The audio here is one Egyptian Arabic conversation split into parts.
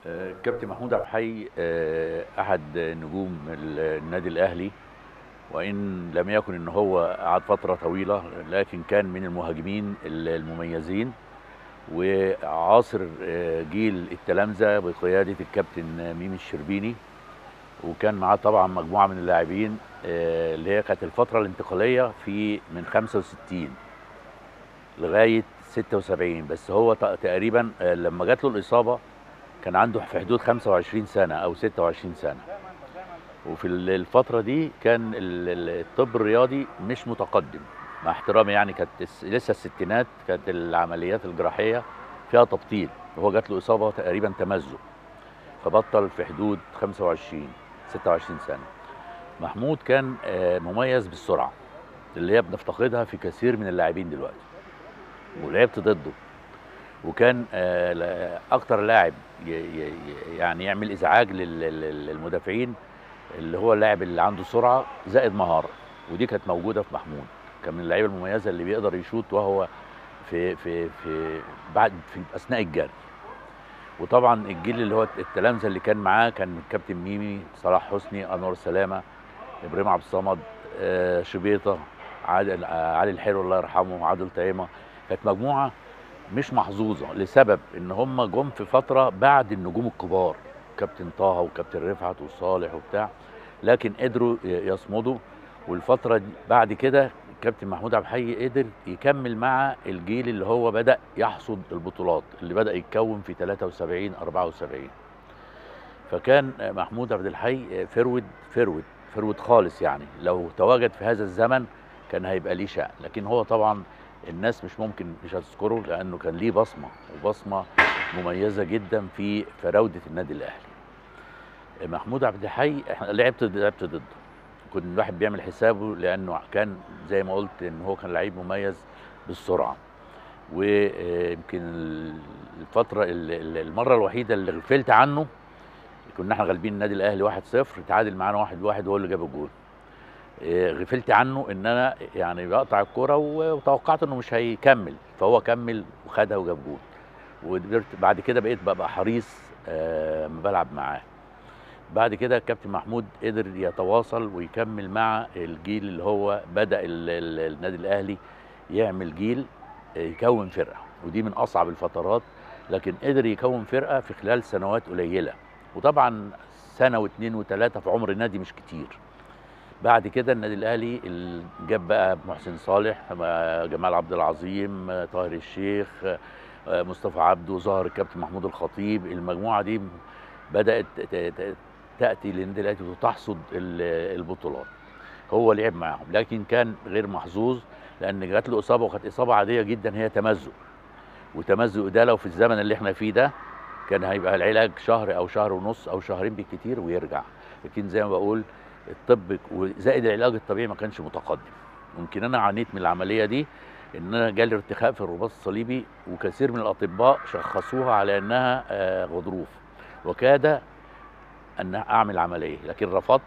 كابتن محمود عبد الحي آه، احد نجوم النادي الاهلي وان لم يكن ان هو قعد فتره طويله لكن كان من المهاجمين المميزين وعاصر آه، جيل التلامذه بقياده الكابتن ميمي الشربيني وكان معاه طبعا مجموعه من اللاعبين آه، اللي هي كانت الفتره الانتقاليه في من 65 لغايه 76 بس هو ت- تقريبا آه، لما جات له الاصابه كان عنده في حدود 25 سنه او 26 سنه وفي ال- الفتره دي كان ال- ال- الطب الرياضي مش متقدم مع احترامي يعني كانت الس- لسه الستينات كانت العمليات الجراحيه فيها تبطيل وهو جات له اصابه تقريبا تمزق فبطل في حدود 25 26 سنه محمود كان آه، مميز بالسرعه اللي هي بنفتقدها في كثير من اللاعبين دلوقتي ولعبت ضده وكان آه، لا- اكتر لاعب ي- ي- ي- يعني يعمل ازعاج لل- لل- للمدافعين اللي هو اللاعب اللي عنده سرعه زائد مهاره ودي كانت موجوده في محمود كان من اللعيبه المميزه اللي بيقدر يشوط وهو في في في بعد في اثناء الجري وطبعا الجيل اللي هو التلامذه اللي كان معاه كان الكابتن ميمي صلاح حسني انور سلامه ابراهيم عبد الصمد آه، شبيطه عادل آه، علي الحلو الله يرحمه عادل طيمه كانت مجموعه مش محظوظه لسبب ان هم جم في فتره بعد النجوم الكبار كابتن طه وكابتن رفعت وصالح وبتاع لكن قدروا ي- يصمدوا والفتره دي بعد كده كابتن محمود عبد الحي قدر يكمل مع الجيل اللي هو بدا يحصد البطولات اللي بدا يتكون في 73 74 فكان محمود عبد الحي فرود فرود فرود خالص يعني لو تواجد في هذا الزمن كان هيبقى ليه شأن لكن هو طبعا الناس مش ممكن مش هتذكره لانه كان ليه بصمه وبصمه مميزه جدا في فراوده النادي الاهلي محمود عبد الحي احنا لعبت لعبت ضده كنت الواحد بيعمل حسابه لانه كان زي ما قلت ان هو كان لعيب مميز بالسرعه ويمكن الفتره ال- ال- المره الوحيده اللي غفلت عنه كنا احنا غالبين النادي الاهلي 1-0 تعادل معانا 1-1 هو اللي جاب الجول إيه، غفلت عنه ان انا يعني بقطع الكرة و- وتوقعت انه مش هيكمل فهو كمل وخدها وجاب جول وقدرت بعد كده بقيت ببقى حريص آه، لما بلعب معاه بعد كده الكابتن محمود قدر يتواصل ويكمل مع الجيل اللي هو بدا ال- ال- النادي الاهلي يعمل جيل آه، يكون فرقه ودي من اصعب الفترات لكن قدر يكون فرقه في خلال سنوات قليله وطبعا سنه واثنين وثلاثه في عمر النادي مش كتير بعد كده النادي الاهلي ال- جاب بقى محسن صالح آه، جمال عبد العظيم آه، طاهر الشيخ آه، آه، مصطفى عبده ظهر الكابتن محمود الخطيب المجموعه دي بدات ت- ت- تاتي للنادي الاهلي وتحصد ال- البطولات هو لعب معاهم لكن كان غير محظوظ لان جات له اصابه وكانت اصابه عاديه جدا هي تمزق وتمزق ده لو في الزمن اللي احنا فيه ده كان هيبقى العلاج شهر او شهر ونص او شهرين بالكتير ويرجع لكن زي ما بقول الطب وزائد العلاج الطبيعي ما كانش متقدم يمكن انا عانيت من العمليه دي ان انا جالي ارتخاء في الرباط الصليبي وكثير من الاطباء شخصوها على انها آه، غضروف وكاد ان اعمل عمليه لكن رفضت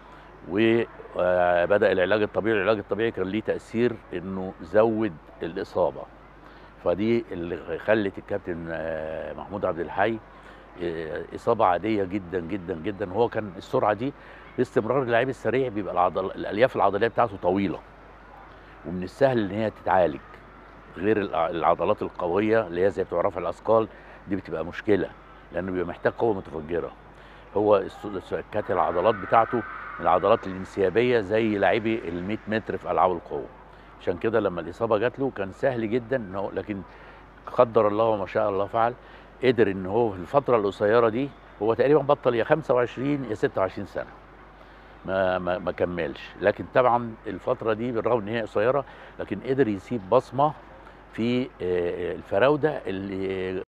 وبدا العلاج الطبيعي العلاج الطبيعي كان ليه تاثير انه زود الاصابه فدي اللي خلت الكابتن آه، محمود عبد الحي آه، اصابه عاديه جدا جدا جدا هو كان السرعه دي باستمرار اللعيب السريع بيبقى العضل الالياف العضليه بتاعته طويله ومن السهل ان هي تتعالج غير الع- العضلات القويه اللي هي زي بتوع رفع الاثقال دي بتبقى مشكله لانه بيبقى محتاج قوه متفجره هو الس- الس- كانت العضلات بتاعته من العضلات الانسيابيه زي لاعبي ال 100 متر في العاب القوه عشان كده لما الاصابه جات له كان سهل جدا ان هو لكن قدر الله وما شاء الله فعل قدر ان هو في الفتره القصيره دي هو تقريبا بطل يا 25 يا 26 سنه ما ما, ما كملش لكن طبعا الفتره دي بالرغم ان هي قصيره لكن قدر يسيب بصمه في آه، الفراوده اللي